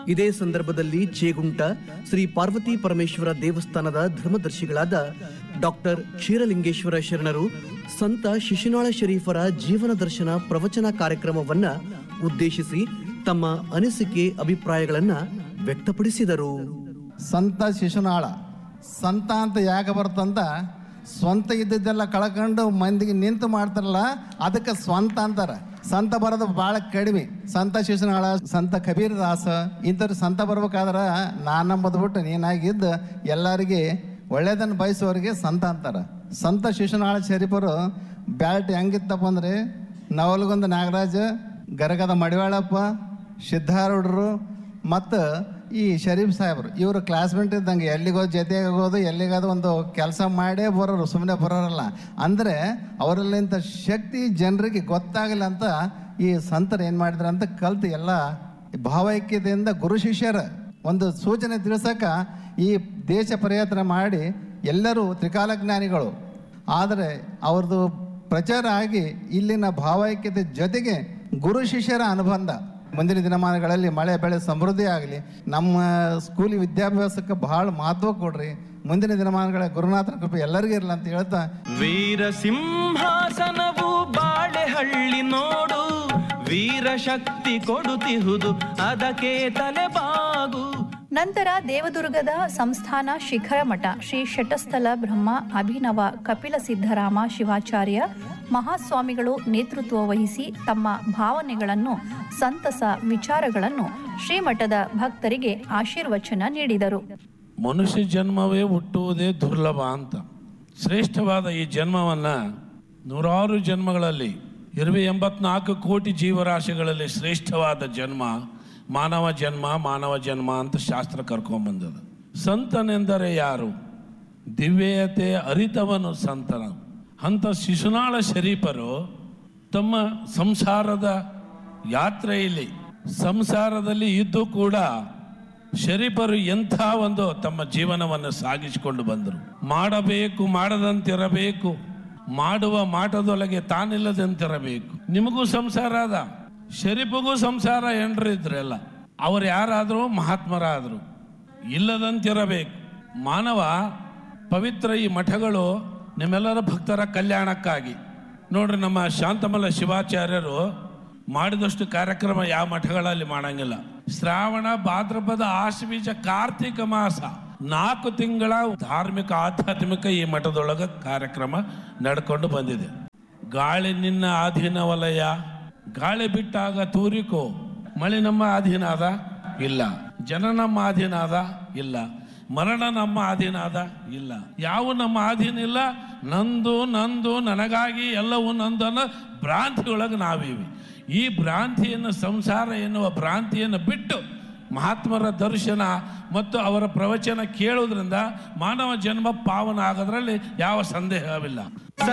ಇದೇ ಸಂದರ್ಭದಲ್ಲಿ ಚೇಗುಂಟ ಶ್ರೀ ಪಾರ್ವತಿ ಪರಮೇಶ್ವರ ದೇವಸ್ಥಾನದ ಧರ್ಮದರ್ಶಿಗಳಾದ ಡಾಕ್ಟರ್ ಕ್ಷೀರಲಿಂಗೇಶ್ವರ ಶರಣರು ಸಂತ ಶಿಶುನಾಳ ಶರೀಫರ ಜೀವನ ದರ್ಶನ ಪ್ರವಚನ ಕಾರ್ಯಕ್ರಮವನ್ನ ಉದ್ದೇಶಿಸಿ ತಮ್ಮ ಅನಿಸಿಕೆ ಅಭಿಪ್ರಾಯಗಳನ್ನ ವ್ಯಕ್ತಪಡಿಸಿದರು ಸಂತ ಶಿಶುನಾಳ ಸಂತ ಅಂತ ಯಾಕೆ ಬರ್ತಂತ ಸ್ವಂತ ಇದ್ದಿದ್ದೆಲ್ಲ ಕಳ್ಕೊಂಡು ಮಂದಿಗೆ ನಿಂತು ಮಾಡ್ತಾರಲ್ಲ ಅದಕ್ಕೆ ಸ್ವಂತ ಅಂತಾರೆ ಸಂತ ಬರೋದು ಭಾಳ ಕಡಿಮೆ ಸಂತ ಶಿಶುನಾಳ ಸಂತ ಕಬೀರ್ ದಾಸ ಇಂಥವ್ರು ಸಂತ ಬರ್ಬೇಕಾದ್ರೆ ನಾನಂಬದು ಬಿಟ್ಟು ನೀನಾಗಿದ್ದು ಎಲ್ಲರಿಗೆ ಒಳ್ಳೇದನ್ನು ಬಯಸೋರಿಗೆ ಸಂತ ಅಂತಾರೆ ಸಂತ ಶಿಶುನಾಳ ಶರೀಫರು ಬ್ಯಾಲ್ಟ್ ಹೆಂಗಿತ್ತಪ್ಪ ಅಂದರೆ ನವಲಗುಂದ ನಾಗರಾಜ ಗರಗದ ಮಡಿವಾಳಪ್ಪ ಸಿದ್ಧಾರೂಢರು ಮತ್ತು ಈ ಶರೀಫ್ ಸಾಹೇಬರು ಇವರು ಕ್ಲಾಸ್ಮೇಟ್ ಇದ್ದಂಗೆ ಎಲ್ಲಿಗೋ ಜೊತೆಗೆ ಹೋಗೋದು ಎಲ್ಲಿಗಾದ್ರು ಒಂದು ಕೆಲಸ ಮಾಡೇ ಬರೋರು ಸುಮ್ಮನೆ ಬರೋರಲ್ಲ ಅಂದರೆ ಅವರಲ್ಲಿಂಥ ಶಕ್ತಿ ಜನರಿಗೆ ಗೊತ್ತಾಗಲ್ಲ ಅಂತ ಈ ಸಂತರು ಏನು ಮಾಡಿದ್ರು ಅಂತ ಕಲ್ತು ಎಲ್ಲ ಭಾವೈಕ್ಯತೆಯಿಂದ ಗುರು ಶಿಷ್ಯರ ಒಂದು ಸೂಚನೆ ತಿಳಿಸಕ ಈ ದೇಶ ಪ್ರಯತ್ನ ಮಾಡಿ ಎಲ್ಲರೂ ತ್ರಿಕಾಲ ಜ್ಞಾನಿಗಳು ಆದರೆ ಅವ್ರದ್ದು ಪ್ರಚಾರ ಆಗಿ ಇಲ್ಲಿನ ಭಾವೈಕ್ಯತೆ ಜೊತೆಗೆ ಗುರು ಶಿಷ್ಯರ ಅನುಬಂಧ ಮುಂದಿನ ದಿನಮಾನಗಳಲ್ಲಿ ಮಳೆ ಬೆಳೆ ಸಮೃದ್ಧಿ ಆಗಲಿ ನಮ್ಮ ಸ್ಕೂಲ್ ವಿದ್ಯಾಭ್ಯಾಸಕ್ಕೆ ಬಹಳ ಮಹತ್ವ ಕೊಡ್ರಿ ಮುಂದಿನ ದಿನಮಾನಗಳ ಗುರುನಾಥನ ಕೃಪೆ ಎಲ್ಲರಿಗೂ ಇರಲಿ ಅಂತ ಹೇಳ್ತಾ ವೀರ ಸಿಂಹಾಸನವು ಬಾಳೆಹಳ್ಳಿ ನೋಡು ವೀರ ಶಕ್ತಿ ಕೊಡುತ್ತಿಹುದು ಅದಕ್ಕೆ ತಲೆಬಾಗು ನಂತರ ದೇವದುರ್ಗದ ಸಂಸ್ಥಾನ ಶಿಖರ ಮಠ ಶ್ರೀ ಶಟಸ್ಥಲ ಬ್ರಹ್ಮ ಅಭಿನವ ಕಪಿಲ ಸಿದ್ದರಾಮ ಶಿವಾಚಾರ್ಯ ಮಹಾಸ್ವಾಮಿಗಳು ನೇತೃತ್ವ ವಹಿಸಿ ತಮ್ಮ ಭಾವನೆಗಳನ್ನು ಸಂತಸ ವಿಚಾರಗಳನ್ನು ಶ್ರೀಮಠದ ಭಕ್ತರಿಗೆ ಆಶೀರ್ವಚನ ನೀಡಿದರು ಮನುಷ್ಯ ಜನ್ಮವೇ ಹುಟ್ಟುವುದೇ ದುರ್ಲಭ ಅಂತ ಶ್ರೇಷ್ಠವಾದ ಈ ಜನ್ಮವನ್ನು ನೂರಾರು ಜನ್ಮಗಳಲ್ಲಿ ಇರುವೆ ಎಂಬತ್ನಾಲ್ಕು ಕೋಟಿ ಜೀವರಾಶಿಗಳಲ್ಲಿ ಶ್ರೇಷ್ಠವಾದ ಜನ್ಮ ಮಾನವ ಜನ್ಮ ಮಾನವ ಜನ್ಮ ಅಂತ ಶಾಸ್ತ್ರ ಕರ್ಕೊಂಬಂದದ ಸಂತನೆಂದರೆ ಯಾರು ದಿವ್ಯತೆ ಅರಿತವನು ಸಂತನ ಅಂತ ಶಿಶುನಾಳ ಶರೀಫರು ತಮ್ಮ ಸಂಸಾರದ ಯಾತ್ರೆಯಲ್ಲಿ ಸಂಸಾರದಲ್ಲಿ ಇದ್ದು ಕೂಡ ಶರೀಫರು ಎಂಥ ಒಂದು ತಮ್ಮ ಜೀವನವನ್ನು ಸಾಗಿಸಿಕೊಂಡು ಬಂದರು ಮಾಡಬೇಕು ಮಾಡದಂತಿರಬೇಕು ಮಾಡುವ ಮಾಟದೊಳಗೆ ತಾನಿಲ್ಲದಂತಿರಬೇಕು ನಿಮಗೂ ಸಂಸಾರ ಅದ ಶರೀಫಿಗೂ ಸಂಸಾರ ಹೆಂಡ್ರು ಇದ್ರೆಲ್ಲ ಅವ್ರು ಯಾರಾದರೂ ಮಹಾತ್ಮರಾದರು ಇಲ್ಲದಂತಿರಬೇಕು ಮಾನವ ಪವಿತ್ರ ಈ ಮಠಗಳು ನಿಮ್ಮೆಲ್ಲರ ಭಕ್ತರ ಕಲ್ಯಾಣಕ್ಕಾಗಿ ನೋಡ್ರಿ ನಮ್ಮ ಶಾಂತಮಲ್ಲ ಶಿವಾಚಾರ್ಯರು ಮಾಡಿದಷ್ಟು ಕಾರ್ಯಕ್ರಮ ಯಾವ ಮಠಗಳಲ್ಲಿ ಮಾಡಂಗಿಲ್ಲ ಶ್ರಾವಣ ಭಾದ್ರಪದ ಆಶ್ವೀಜ ಕಾರ್ತಿಕ ಮಾಸ ನಾಲ್ಕು ತಿಂಗಳ ಧಾರ್ಮಿಕ ಆಧ್ಯಾತ್ಮಿಕ ಈ ಮಠದೊಳಗ ಕಾರ್ಯಕ್ರಮ ನಡ್ಕೊಂಡು ಬಂದಿದೆ ಗಾಳಿ ನಿನ್ನ ಅಧೀನ ವಲಯ ಗಾಳಿ ಬಿಟ್ಟಾಗ ತೂರಿಕೋ ಮಳೆ ನಮ್ಮ ಅಧೀನ ಅದ ಇಲ್ಲ ಜನ ನಮ್ಮ ಅಧೀನ ಅದ ಇಲ್ಲ ಮರಣ ನಮ್ಮ ಅಧೀನ ಅದ ಇಲ್ಲ ಯಾವ ನಮ್ಮ ಅಧೀನ ಇಲ್ಲ ನಂದು ನಂದು ನನಗಾಗಿ ಎಲ್ಲವೂ ನಂದು ಅನ್ನೋ ಭ್ರಾಂತಿಯೊಳಗೆ ನಾವಿವಿ ಈ ಭ್ರಾಂತಿಯನ್ನು ಸಂಸಾರ ಎನ್ನುವ ಭ್ರಾಂತಿಯನ್ನು ಬಿಟ್ಟು ಮಹಾತ್ಮರ ದರ್ಶನ ಮತ್ತು ಅವರ ಪ್ರವಚನ ಕೇಳುವುದರಿಂದ ಮಾನವ ಜನ್ಮ ಪಾವನ ಆಗೋದ್ರಲ್ಲಿ ಯಾವ ಸಂದೇಹವಿಲ್ಲ